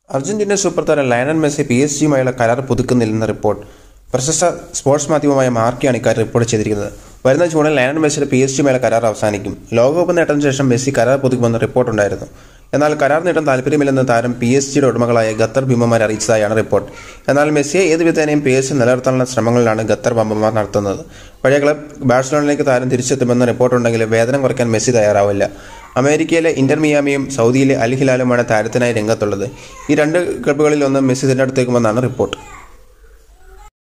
Argentina super താരം Lionel Messi P S ജിയുമായുള്ള കരാർ പുതുക്കുന്നില്ലെന്ന റിപ്പോർട്ട് പ്രശസ്ത സ്പോർട്സ് മാധ്യമമായ മാർക്കിയാണ് ഇക്കാര്യം റിപ്പോർട്ട് ചെയ്തിരിക്കുന്നത് വരുന്ന ജൂണിൽ ലയണൽ മെസ്സിയുടെ പി എസ് ജിയുമായുള്ള കരാർ അവസാനിക്കും ലോകകപ്പ് നേട്ടത്തിന് ശേഷം മെസ്സി കരാർ പുതുക്കുമെന്ന് റിപ്പോർട്ടുണ്ടായിരുന്നു എന്നാൽ കരാർ നേടാൻ താല്പര്യമില്ലെന്ന് താരം പി എസ് ജിയുടെ ഉടമകളായ ഖത്തർ ഭീമന്മാർ അറിയിച്ചതായാണ് റിപ്പോർട്ട് എന്നാൽ മെസ്സിയെ ഏത് വിധേനയും പി എസ് ജി നിലനിർത്താനുള്ള ശ്രമങ്ങളിലാണ് ഖത്തർ ഭീമന്മാർ നടത്തുന്നത് പഴയ ക്ലബ് ബാഴ്സലോണയിലേക്ക് താരം തിരിച്ചെത്തുമെന്ന് റിപ്പോർട്ടുണ്ടെങ്കിലും വേതനം കുറയ്ക്കാൻ മെസ്സി തയ്യാറാവില്ല അമേരിക്കയിലെ ഇന്റർ മിയാമിയും സൗദിയിലെ അൽ ഹിലാലുമാണ് താരത്തിനായി രംഗത്തുള്ളത് ഈ രണ്ട് ക്ലബ്ബുകളിൽ ഒന്ന് മെസ്സി തിരഞ്ഞെടുത്തേക്കുമെന്നാണ് റിപ്പോർട്ട്